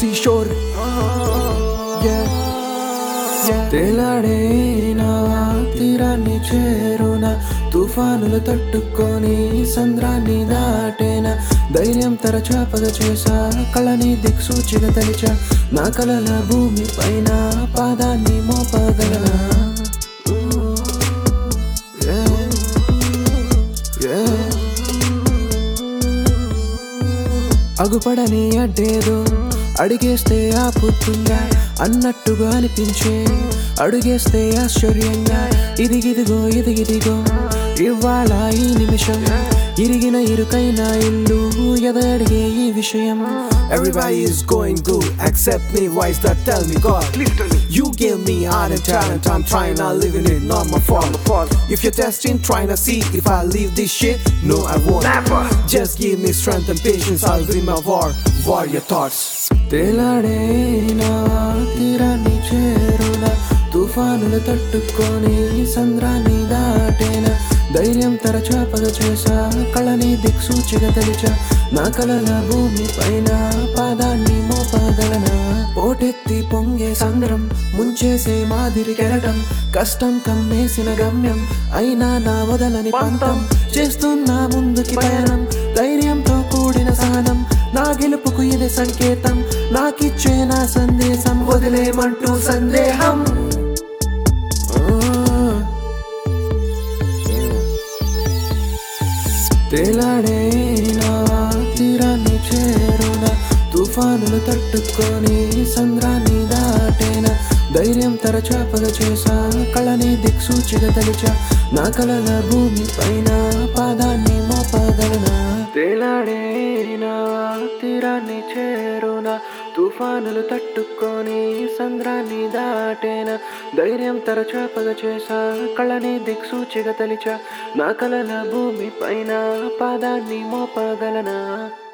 seashore. Yeah, yeah. తేలాడే నావా తీరాన్ని చేరున తుఫానులు తట్టుకొని సంద్రాన్ని దాటేన ధైర్యం తరచాపగ చేసా కళని దిక్సూచిగా తలిచా నా కలల భూమి పైన పాదాన్ని మోపగలనా Yeah, yeah. అగుపడని అడ్డేదో అడిగేస్తే ఆపుతుందా అన్నట్టుగా అనిపించే అడుగేస్తే ఆశ్చర్యంగా ఇదిగిదిగో ఇదిగిదిగో ఇవాళ ఈ నిమిషం ఇరిగిన ఇరుకైన ఇల్లు ఎదడిగే ఈ విషయం Everybody is going good, except me. Why is that? Tell me, God. You gave me art and talent. I'm trying, not living it, not my fault. If you're testing, trying to see if I leave this shit, no, I won't. Just give me strength and patience. I'll win my war. Warrior thoughts. తేలాడే నావా తీరాన్ని చేరున తుఫానులు తట్టుకొని సంద్రాన్ని దాటేన ధైర్యం తరచాపగ చేసా కళని దిక్సూచిగా తలిచా నా కలల భూమి పైన పాదాన్ని మోపగలనా పోటెత్తి పొంగే సంద్రం ముంచేసే మాదిరి కెరటం కష్టం కమ్మేసిన గమ్యం అయినా నా వదలని పంతం చేస్తున్నా ముందుకి పయనం ధైర్యంతో కూడిన సహనం నా గెలుపుకు ఇది సంకేతం నాకిచ్చే నా సందేశం వదిలేమంటూ సందేహం తేలాడే నావా తీరాన్ని చేరున తుఫానులు తట్టుకొని సంద్రాన్ని దాటేన ధైర్యం తరచాపగ చేసా కళని దిక్సూచిగా తలిచా నా కలల భూమి పైన పాదాన్ని మోపగలనా తేలాడే నావా తీరాన్ని చేరున తుఫానులు తట్టుకొని సంద్రాన్ని దాటేన ధైర్యం తరచాపగ చేసా కళని దిక్సూచిగా తలిచా నా కలల భూమి పైన పాదాన్ని మోపగలనా